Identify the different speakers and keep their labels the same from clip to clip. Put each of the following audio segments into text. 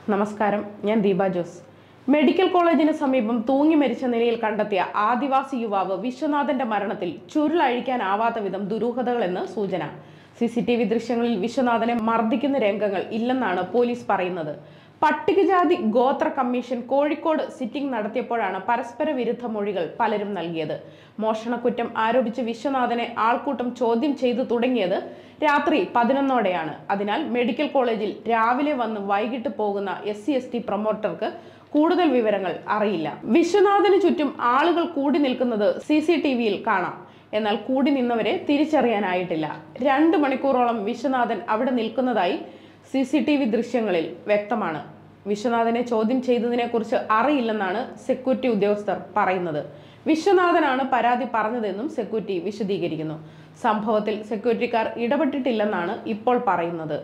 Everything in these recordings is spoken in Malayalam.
Speaker 1: നമസ്കാരം ഞാൻ ദീപ ജോസ് മെഡിക്കൽ കോളേജിന് സമീപം തൂങ്ങി മരിച്ച നിലയിൽ കണ്ടെത്തിയ ആദിവാസി യുവാവ് വിശ്വനാഥന്റെ മരണത്തിൽ ചുരുളഴിക്കാനാവാത്ത വിധം ദുരൂഹതകളെന്ന് സൂചന സി സി ടി വി ദൃശ്യങ്ങളിൽ വിശ്വനാഥനെ മർദ്ദിക്കുന്ന രംഗങ്ങൾ ഇല്ലെന്നാണ് പോലീസ് പറയുന്നത് പട്ടികജാതി ഗോത്ര കമ്മീഷൻ കോഴിക്കോട് സിറ്റിംഗ് നടത്തിയപ്പോഴാണ് പരസ്പര വിരുദ്ധ മൊഴികൾ പലരും നൽകിയത് മോഷണക്കുറ്റം ആരോപിച്ച് വിശ്വനാഥനെ ആൾക്കൂട്ടം ചോദ്യം ചെയ്തു തുടങ്ങിയത് രാത്രി പതിനൊന്നോടെയാണ് അതിനാൽ മെഡിക്കൽ കോളേജിൽ രാവിലെ വന്ന് വൈകിട്ട് പോകുന്ന എസ് സി എസ് ടി പ്രൊമോട്ടർക്ക് കൂടുതൽ വിവരങ്ങൾ അറിയില്ല വിശ്വനാഥന് ചുറ്റും ആളുകൾ കൂടി നിൽക്കുന്നത് സി സി ടി വിയിൽ കാണാം എന്നാൽ കൂടി നിന്നവരെ തിരിച്ചറിയാനായിട്ടില്ല രണ്ട് മണിക്കൂറോളം വിശ്വനാഥൻ അവിടെ നിൽക്കുന്നതായി സി സി ടി വി ദൃശ്യങ്ങളിൽ വ്യക്തമാണ് വിശ്വനാഥനെ ചോദ്യം ചെയ്തതിനെക്കുറിച്ച് അറിയില്ലെന്നാണ് സെക്യൂരിറ്റി ഉദ്യോഗസ്ഥർ പറയുന്നത് വിശ്വനാഥനാണ് പരാതി പറഞ്ഞതെന്നും സെക്യൂരിറ്റി വിശദീകരിക്കുന്നു സംഭവത്തിൽ സെക്യൂരിറ്റിക്കാർ ഇടപെട്ടിട്ടില്ലെന്നാണ് ഇപ്പോൾ പറയുന്നത്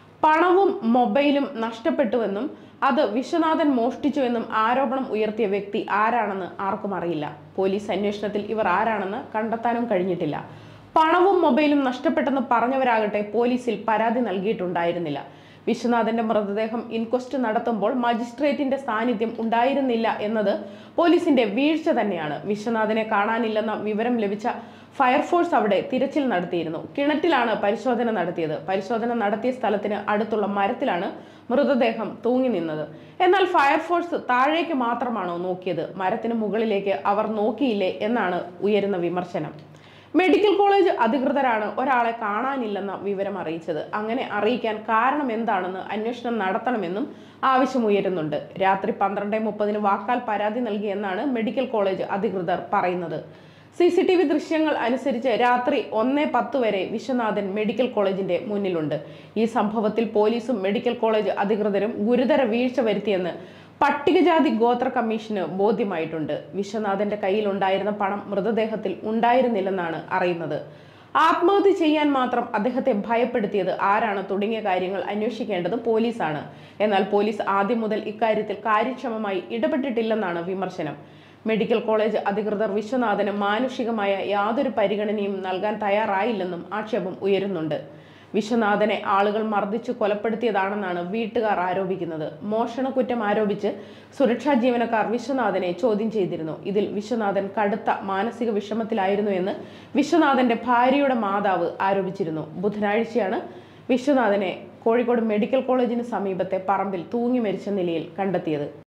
Speaker 1: പണവും മൊബൈലും നഷ്ടപ്പെട്ടുവെന്നും അത് വിശ്വനാഥൻ മോഷ്ടിച്ചുവെന്നും ആരോപണം ഉയർത്തിയ വ്യക്തി ആരാണെന്ന് ആർക്കും അറിയില്ല പോലീസ് അന്വേഷണത്തിൽ ഇവർ ആരാണെന്ന് കണ്ടെത്താനും കഴിഞ്ഞിട്ടില്ല പണവും മൊബൈലും നഷ്ടപ്പെട്ടെന്ന് പറഞ്ഞവരാകട്ടെ പോലീസിൽ പരാതി നൽകിയിട്ടുണ്ടായിരുന്നില്ല വിശ്വനാഥന്റെ മൃതദേഹം ഇൻക്വസ്റ്റ് നടത്തുമ്പോൾ മജിസ്ട്രേറ്റിന്റെ സാന്നിധ്യം ഉണ്ടായിരുന്നില്ല എന്നത് പോലീസിന്റെ വീഴ്ച തന്നെയാണ് വിശ്വനാഥനെ കാണാനില്ലെന്ന വിവരം ലഭിച്ച ഫയർഫോഴ്സ് അവിടെ തിരച്ചിൽ നടത്തിയിരുന്നു കിണറ്റിലാണ് പരിശോധന നടത്തിയത് പരിശോധന നടത്തിയ സ്ഥലത്തിന് അടുത്തുള്ള മരത്തിലാണ് മൃതദേഹം തൂങ്ങി നിന്നത് എന്നാൽ ഫയർഫോഴ്സ് താഴേക്ക് മാത്രമാണോ നോക്കിയത് മരത്തിന് മുകളിലേക്ക് അവർ നോക്കിയില്ലേ എന്നാണ് ഉയരുന്ന വിമർശനം മെഡിക്കൽ കോളേജ് അധികൃതരാണ് ഒരാളെ കാണാനില്ലെന്ന വിവരം അറിയിച്ചത് അങ്ങനെ അറിയിക്കാൻ കാരണം എന്താണെന്ന് അന്വേഷണം നടത്തണമെന്നും ആവശ്യമുയരുന്നുണ്ട് രാത്രി പന്ത്രണ്ട് മുപ്പതിന് വാക്കാൽ പരാതി നൽകിയെന്നാണ് മെഡിക്കൽ കോളേജ് അധികൃതർ പറയുന്നത് സി സി ടി വി ദൃശ്യങ്ങൾ അനുസരിച്ച് രാത്രി ഒന്ന് പത്ത് വരെ വിശ്വനാഥൻ മെഡിക്കൽ കോളേജിന്റെ മുന്നിലുണ്ട് ഈ സംഭവത്തിൽ പോലീസും മെഡിക്കൽ കോളേജ് അധികൃതരും ഗുരുതര വീഴ്ച വരുത്തിയെന്ന് പട്ടികജാതി ഗോത്ര കമ്മീഷന് ബോധ്യമായിട്ടുണ്ട് വിശ്വനാഥന്റെ കയ്യിൽ ഉണ്ടായിരുന്ന പണം മൃതദേഹത്തിൽ ഉണ്ടായിരുന്നില്ലെന്നാണ് അറിയുന്നത് ആത്മഹത്യ ചെയ്യാൻ മാത്രം അദ്ദേഹത്തെ ഭയപ്പെടുത്തിയത് ആരാണ് തുടങ്ങിയ കാര്യങ്ങൾ അന്വേഷിക്കേണ്ടത് പോലീസാണ് എന്നാൽ പോലീസ് ആദ്യം മുതൽ ഇക്കാര്യത്തിൽ കാര്യക്ഷമമായി ഇടപെട്ടിട്ടില്ലെന്നാണ് വിമർശനം മെഡിക്കൽ കോളേജ് അധികൃതർ വിശ്വനാഥന് മാനുഷികമായ യാതൊരു പരിഗണനയും നൽകാൻ തയ്യാറായില്ലെന്നും ആക്ഷേപം ഉയരുന്നുണ്ട് വിശ്വനാഥനെ ആളുകൾ മർദ്ദിച്ചു കൊലപ്പെടുത്തിയതാണെന്നാണ് വീട്ടുകാർ ആരോപിക്കുന്നത് മോഷണക്കുറ്റം ആരോപിച്ച് സുരക്ഷാ ജീവനക്കാർ വിശ്വനാഥനെ ചോദ്യം ചെയ്തിരുന്നു ഇതിൽ വിശ്വനാഥൻ കടുത്ത മാനസിക വിഷമത്തിലായിരുന്നു എന്ന് വിശ്വനാഥന്റെ ഭാര്യയുടെ മാതാവ് ആരോപിച്ചിരുന്നു ബുധനാഴ്ചയാണ് വിശ്വനാഥനെ കോഴിക്കോട് മെഡിക്കൽ കോളേജിന് സമീപത്തെ പറമ്പിൽ തൂങ്ങി മരിച്ച നിലയിൽ കണ്ടെത്തിയത്